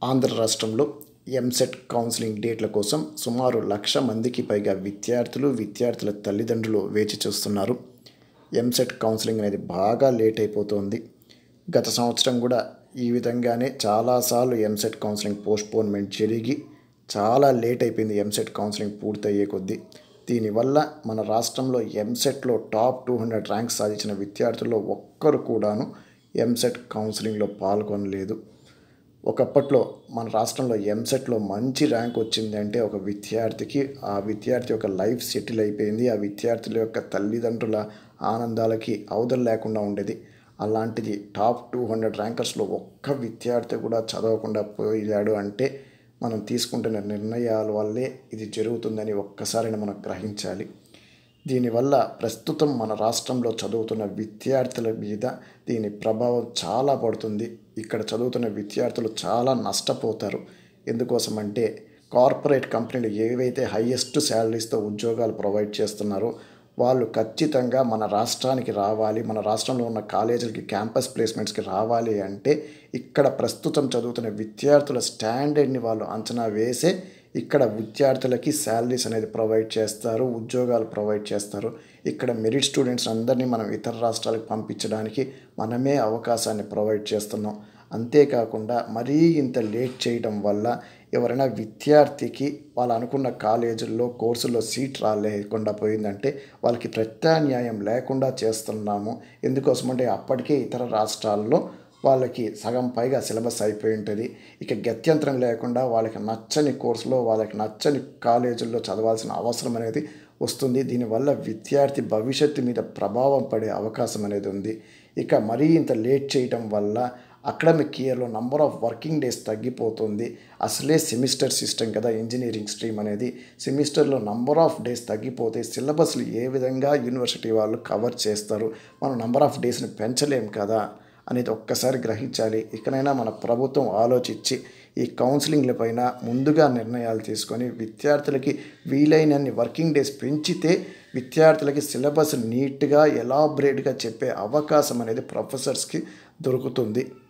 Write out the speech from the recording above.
ఆంధ్ర రాష్ట్రంలో ఎంసెట్ కౌన్సిలింగ్ డేట్ల కోసం సుమారు లక్ష మందికి పైగా విద్యార్థులు విద్యార్థుల తల్లిదండ్రులు వేచి చూస్తున్నారు ఎంసెట్ కౌన్సిలింగ్ అనేది బాగా లేట్ అయిపోతుంది గత సంవత్సరం కూడా ఈ విధంగానే చాలాసార్లు ఎంసెట్ కౌన్సిలింగ్ పోస్ట్పోన్మెంట్ జరిగి చాలా లేట్ అయిపోయింది ఎంసెట్ కౌన్సిలింగ్ పూర్తయ్యే కొద్దీ దీనివల్ల మన రాష్ట్రంలో ఎంసెట్లో టాప్ టూ హండ్రెడ్ ర్యాంక్స్ సాధించిన విద్యార్థుల్లో ఒక్కరు కూడాను ఎంసెట్ కౌన్సిలింగ్లో పాల్గొనలేదు ఒకప్పట్లో మన రాష్ట్రంలో ఎంసెట్లో మంచి ర్యాంక్ వచ్చింది అంటే ఒక విద్యార్థికి ఆ విద్యార్థి యొక్క లైఫ్ సెటిల్ అయిపోయింది ఆ విద్యార్థుల యొక్క తల్లిదండ్రుల ఆనందాలకి అవధులు లేకుండా ఉండేది అలాంటిది టాప్ టూ హండ్రెడ్ ర్యాంకర్స్లో ఒక్క విద్యార్థి కూడా చదవకుండా పోయాడు అంటే మనం తీసుకుంటున్న నిర్ణయాల వల్లే ఇది జరుగుతుందని ఒక్కసారి మనం గ్రహించాలి దీనివల్ల ప్రస్తుతం మన రాష్ట్రంలో చదువుతున్న విద్యార్థుల మీద దీని ప్రభావం చాలా పడుతుంది ఇక్కడ చదువుతున్న విద్యార్థులు చాలా నష్టపోతారు ఎందుకోసం అంటే కార్పొరేట్ కంపెనీలు ఏవైతే హయ్యెస్ట్ శాలరీస్తో ఉద్యోగాలు ప్రొవైడ్ చేస్తున్నారో వాళ్ళు ఖచ్చితంగా మన రాష్ట్రానికి రావాలి మన రాష్ట్రంలో ఉన్న కాలేజీలకి క్యాంపస్ ప్లేస్మెంట్స్కి రావాలి అంటే ఇక్కడ ప్రస్తుతం చదువుతున్న విద్యార్థుల స్టాండర్డ్ని వాళ్ళు అంచనా వేసే ఇక్కడ విద్యార్థులకి శాలరీస్ అనేది ప్రొవైడ్ చేస్తారు ఉద్యోగాలు ప్రొవైడ్ చేస్తారు ఇక్కడ మెరిట్ స్టూడెంట్స్ అందరినీ మనం ఇతర రాష్ట్రాలకు పంపించడానికి మనమే అవకాశాన్ని ప్రొవైడ్ చేస్తున్నాం అంతేకాకుండా మరీ ఇంత లేట్ చేయడం వల్ల ఎవరైనా విద్యార్థికి వాళ్ళు అనుకున్న కాలేజీల్లో కోర్సుల్లో సీట్ రాలేకుండా పోయిందంటే వాళ్ళకి ప్రత్యామ్నాయం లేకుండా చేస్తున్నాము ఎందుకోసమంటే అప్పటికే ఇతర రాష్ట్రాల్లో వాళ్ళకి సగం పైగా సిలబస్ అయిపోయి ఉంటుంది ఇక గత్యంతరం లేకుండా వాళ్ళకి నచ్చని కోర్సులో వాళ్ళకి నచ్చని కాలేజీల్లో చదవాల్సిన అవసరం అనేది వస్తుంది దీనివల్ల విద్యార్థి భవిష్యత్తు మీద ప్రభావం పడే అవకాశం అనేది ఉంది ఇక మరీ ఇంత లేట్ చేయటం వల్ల అకాడమిక్ ఇయర్లో నంబర్ ఆఫ్ వర్కింగ్ డేస్ తగ్గిపోతుంది అసలే సెమిస్టర్ సిస్టమ్ కదా ఇంజనీరింగ్ స్ట్రీమ్ అనేది సెమిస్టర్లో నంబర్ ఆఫ్ డేస్ తగ్గిపోతే సిలబస్లు ఏ విధంగా యూనివర్సిటీ వాళ్ళు కవర్ చేస్తారు మనం నంబర్ ఆఫ్ డేస్ని పెంచలేం కదా అనేది ఒక్కసారి గ్రహించాలి ఇకనైనా మన ప్రభుత్వం ఆలోచించి ఈ కౌన్సిలింగ్ల పైన ముందుగా నిర్ణయాలు తీసుకొని విద్యార్థులకి వీలైనన్ని వర్కింగ్ డేస్ పెంచితే విద్యార్థులకి సిలబస్ నీట్గా ఎలాబరేట్గా చెప్పే అవకాశం అనేది ప్రొఫెసర్స్కి దొరుకుతుంది